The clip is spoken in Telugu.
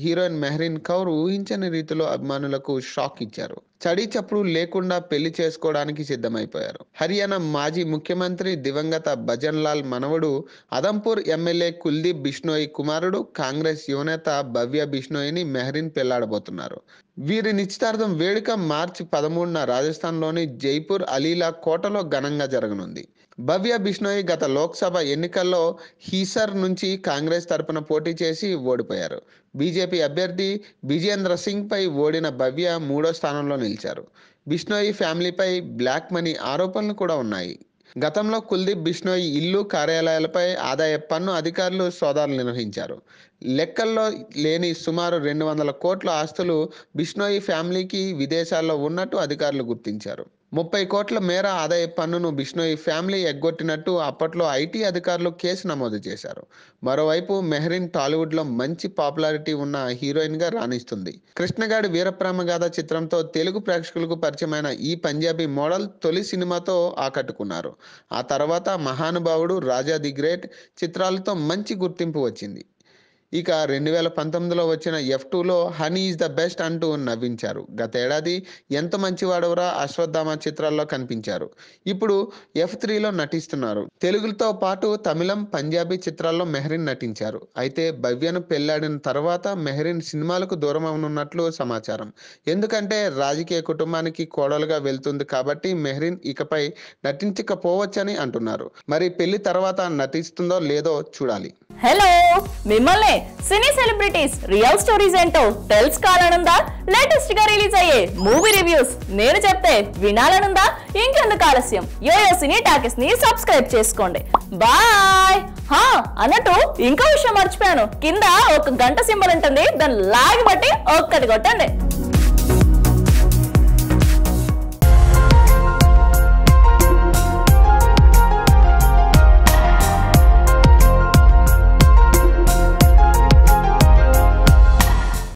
హీరోయిన్ మెహరీన్ కౌర్ ఊహించని రీతిలో అభిమానులకు షాక్ ఇచ్చారు చడి చప్పుడు లేకుండా పెళ్లి చేసుకోవడానికి సిద్ధమైపోయారు హర్యానా మాజీ ముఖ్యమంత్రి దివంగత భజన్ లాల్ మనవడు అదంపూర్ ఎమ్మెల్యే కుల్దీప్ బిష్నోయ్ కుమారుడు కాంగ్రెస్ యువనేత భవ్య బిష్నోయ్ని మెహరీన్ పెళ్లాడబోతున్నారు వీరి నిశ్చితార్థం వేడుక మార్చి పదమూడున రాజస్థాన్లోని జైపూర్ అలీలా కోటలో ఘనంగా జరగనుంది భవ్య బిష్నోయ్ గత లోక్సభ ఎన్నికల్లో హీసర్ నుంచి కాంగ్రెస్ తరపున పోటీ చేసి ఓడిపోయారు బీజేపీ అభ్యర్థి విజేంద్ర సింగ్ పై ఓడిన భవ్య మూడో స్థానంలో నిలిచారు బిష్నోయ్ ఫ్యామిలీపై బ్లాక్ మనీ ఆరోపణలు కూడా ఉన్నాయి గతంలో కుల్దీప్ బిష్నోయ్ ఇల్లు కార్యాలయాలపై ఆదాయ పన్ను అధికారులు సోదాలు నిర్వహించారు లెక్కల్లో లేని సుమారు రెండు వందల కోట్ల ఆస్తులు బిష్నోయ్ ఫ్యామిలీకి విదేశాల్లో ఉన్నట్టు అధికారులు గుర్తించారు ముప్పై కోట్ల మేర ఆదాయ పన్నును బిష్నోయ్ ఫ్యామిలీ ఎగ్గొట్టినట్టు అప్పట్లో ఐటీ అధికారులు కేసు నమోదు చేశారు మరోవైపు మెహరీన్ టాలీవుడ్లో మంచి పాపులారిటీ ఉన్న హీరోయిన్గా రాణిస్తుంది కృష్ణగాడి వీరప్రేమగాథ చిత్రంతో తెలుగు ప్రేక్షకులకు పరిచయమైన ఈ పంజాబీ మోడల్ తొలి సినిమాతో ఆకట్టుకున్నారు ఆ తర్వాత మహానుభావుడు రాజా ది గ్రేట్ చిత్రాలతో మంచి గుర్తింపు వచ్చింది ఇక రెండు వేల పంతొమ్మిదిలో వచ్చిన ఎఫ్ టూలో హనీ ఈజ్ ద బెస్ట్ అంటూ నవ్వించారు గతేడాది ఎంత మంచివాడవరా అశ్వత్థామ చిత్రాల్లో కనిపించారు ఇప్పుడు ఎఫ్ త్రీలో నటిస్తున్నారు తెలుగుతో పాటు తమిళం పంజాబీ చిత్రాల్లో మెహరీన్ నటించారు అయితే భవ్యను పెళ్లాడిన తర్వాత మెహరీన్ సినిమాలకు దూరం అవనున్నట్లు సమాచారం ఎందుకంటే రాజకీయ కుటుంబానికి కోడలుగా వెళ్తుంది కాబట్టి మెహరీన్ ఇకపై నటించకపోవచ్చని అంటున్నారు మరి పెళ్లి తర్వాత నటిస్తుందో లేదో చూడాలి హలో మిమ్మల్ని సినీ సెలబ్రిటీస్ రియల్ స్టోరీస్ ఏంటో తెలుసుకోవాలనుందా లేటెస్ట్ గా రిలీజ్ అయ్యే మూవీ రివ్యూస్ నేను చెప్తే వినాలనుందా ఇంకెందుకు ఆలస్యం యోయో సినీ టాకెస్ ని సబ్స్క్రైబ్ చేసుకోండి బాయ్ హా అన్నట్టు ఇంకో విషయం మర్చిపోయాను కింద ఒక గంట సింబల్ ఉంటుంది దాన్ని లాగి బట్టి ఒక్కటి కొట్టండి